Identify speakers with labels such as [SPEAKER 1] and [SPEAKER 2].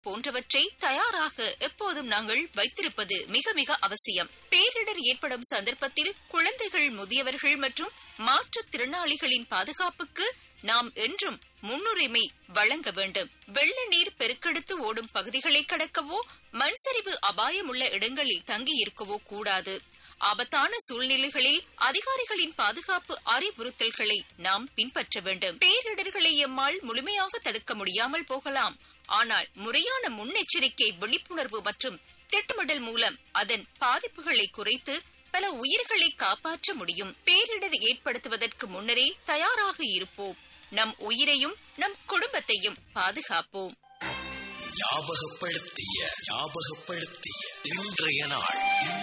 [SPEAKER 1] போன்றவற்றை தயாராக எப்போதும் நாங்கள் வைத்திருப்பது மிக மிக அவசியம் பேரிடர் ஏற்படும் சந்தர்ப்பத்தில் குழந்தைகள் முதியவர்கள் மற்றும் மாற்றுத்திறனாளிகளின் பாதுகாப்புக்கு நாம் என்றும் முன்னுரிமை வழங்க வேண்டும் வெள்ள நீர் பெருக்கெடுத்து ஓடும் பகுதிகளை கடக்கவோ மண் சரிவு அபாயமுள்ள இடங்களில் தங்கியிருக்கவோ கூடாது ஆபத்தான சூழ்நிலைகளில் அதிகாரிகளின் பாதுகாப்பு அறிவுறுத்தல்களை நாம் பின்பற்ற வேண்டும் பேரிடர்களை எம்மால் முழுமையாக தடுக்க முடியாமல் போகலாம் ஆனால் முறையான முன்னெச்சரிக்கை விழிப்புணர்வு மற்றும் திட்டமிடல் மூலம் அதன் பாதிப்புகளை குறைத்து பல உயிர்களை காப்பாற்ற முடியும் பேரிடர் ஏற்படுத்துவதற்கு முன்னரே தயாராக இருப்போம் நம் உயிரையும் நம் குடும்பத்தையும் பாதுகாப்போம்
[SPEAKER 2] ஞாபகப்படுத்திய ஞாபகப்படுத்திய இன்றைய நாள்